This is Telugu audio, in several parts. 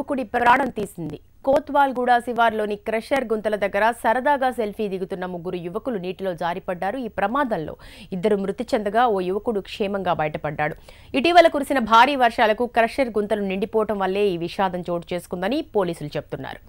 యువకుడి ప్రాణం తీసింది కోత్వాల్గూడ శివార్లోని క్రషర్ గుంతల దగ్గర సరదాగా సెల్ఫీ దిగుతున్న ముగ్గురు యువకులు నీటిలో జారిపడ్డారు ఈ ప్రమాదంలో ఇద్దరు మృతి చెందగా ఓ యువకుడు క్షేమంగా బయటపడ్డాడు ఇటీవల కురిసిన భారీ వర్షాలకు క్రషర్ గుంతలు నిండిపోవటం వల్లే ఈ విషాదం చోటు చేసుకుందని పోలీసులు చెబుతున్నారు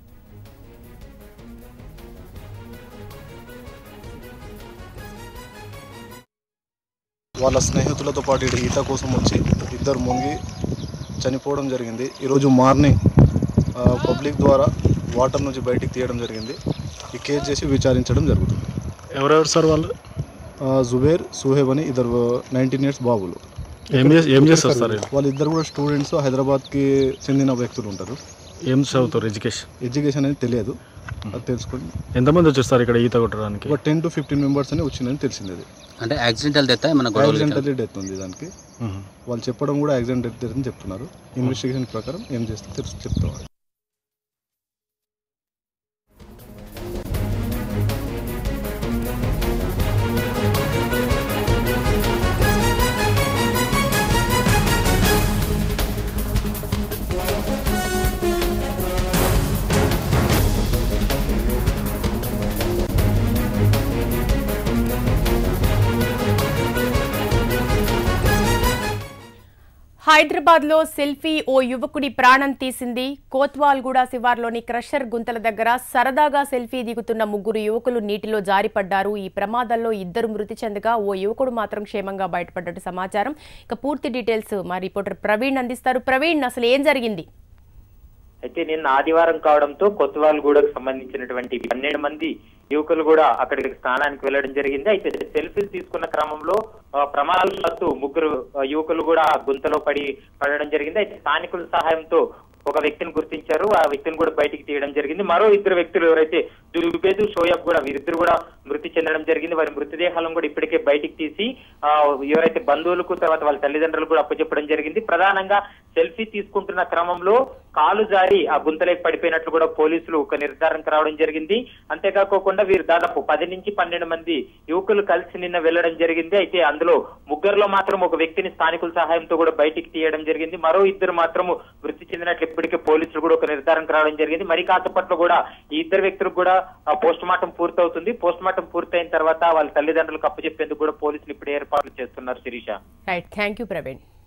వాళ్ళ స్నేహితులతో పాటు ఈడ ఈత కోసం వచ్చి ఇద్దరు మునిగి చనిపోవడం జరిగింది ఈరోజు మార్నింగ్ ఆ, పబ్లిక్ ద్వారా వాటర్ నుంచి బయటికి తీయడం జరిగింది ఈ కేసు చేసి విచారించడం జరుగుతుంది ఎవరెవరు సార్ వాళ్ళు ఆ, జుబేర్ సుహేబ్ అని ఇద్దరు నైన్టీన్ ఇయర్స్ బాబులు ఏం చేసి ఏం చేస్తారు సార్ వీళ్ళు? వాళ్ళిద్దరు కూడా స్టూడెంట్స్ హైదరాబాద్కి చెందిన వ్యక్తులు ఉంటారు ఏం చదువుతారు ఎడ్యుకేషన్ ఎడ్యుకేషన్ అనేది తెలియదు అది తెలుసుకొని ఎంతమంది వచ్చేస్తారు ఇక్కడ ఈత కొట్టడానికి ఒక టెన్ టు ఫిఫ్టీన్ మెంబర్స్ అని వచ్చిందని తెలిసింది అది అంటే యాక్సిడెంటల్ డెత్ ఏమైనా గొడవలు యాక్సిడెంటల్లీ డెత్ ఉంది దానికి మ్మ్. వాళ్ళు చెప్పడం కూడా యాక్సిడెంట్ డెత్ అని చెప్తున్నారు ఇన్వెస్టిగేషన్ ప్రకారం ఏం చేస్తే తెలుసు చెప్తాం హైదరాబాద్ లో సెల్ఫీ ఓ యువకుడి ప్రాణం తీసింది కోత్వాల్గూడ శివార్లోని క్రషర్ గుంతల దగ్గర సరదాగా సెల్ఫీ దిగుతున్న ముగ్గురు యువకులు నీటిలో జారిపడ్డారు ఈ ప్రమాదంలో ఇద్దరు మృతి చెందగా ఓ యువకుడు మాత్రం క్షేమంగా బయటపడ్డట్టు సమాచారం ఇక పూర్తి డీటెయిల్స్ మా రిపోర్టర్ ప్రవీణ్ అందిస్తారు ప్రవీణ్ అసలు ఏం జరిగింది అయితే నిన్న ఆదివారం కావడంతో కొత్తవాల్గూడకు సంబంధించినటువంటి పన్నెండు మంది యువకులు కూడా అక్కడికి స్నానానికి వెళ్ళడం జరిగింది అయితే సెల్ఫీలు తీసుకున్న క్రమంలో ఆ, ప్రమాదవశాత్తు ముగ్గురు ఆ, యువకులు కూడా ఆ గుంతలో పడి పడడం జరిగింది అయితే స్థానికుల సహాయంతో ఒక వ్యక్తిని గుర్తించారు ఆ వ్యక్తిని కూడా బయటికి తీయడం జరిగింది మరో ఇద్దరు వ్యక్తులు ఎవరైతే దుర్బేదు షోయబ్ కూడా వీరిద్దరు కూడా మృతి చెందడం జరిగింది వారి మృతదేహాలను కూడా ఇప్పటికే బయటికి తీసి ఆ, ఎవరైతే బంధువులకు తర్వాత వాళ్ళ తల్లిదండ్రులు కూడా అప్పచెప్పడం జరిగింది ప్రధానంగా సెల్ఫీ తీసుకుంటున్న క్రమంలో కాలు జారి ఆ గుంతలోకి పడిపోయినట్లు కూడా పోలీసులు ఒక నిర్ధారణకు రావడం జరిగింది అంతేకాకోకుండా వీరు దాదాపు పది నుంచి పన్నెండు మంది యువకులు కలిసి నిన్న వెళ్లడం జరిగింది అయితే అందులో ముగ్గురులో మాత్రం ఒక వ్యక్తిని స్థానికుల సహాయంతో కూడా బయటికి తీయడం జరిగింది మరో ఇద్దరు మాత్రము మృతి చెందినట్లు ఇప్పటికే పోలీసులు కూడా ఒక నిర్ధారణకు రావడం జరిగింది మరి కాసేపట్లో కూడా ఈ ఇద్దరు వ్యక్తులకు కూడా పోస్ట్ మార్టం పూర్తవుతుంది పోస్ట్ మార్టం పూర్తయిన తర్వాత వాళ్ళ తల్లిదండ్రులకు అప్పచెప్పేందుకు కూడా పోలీసులు ఇప్పుడు ఏర్పాట్లు చేస్తున్నారు Sirisha right thank you Praveen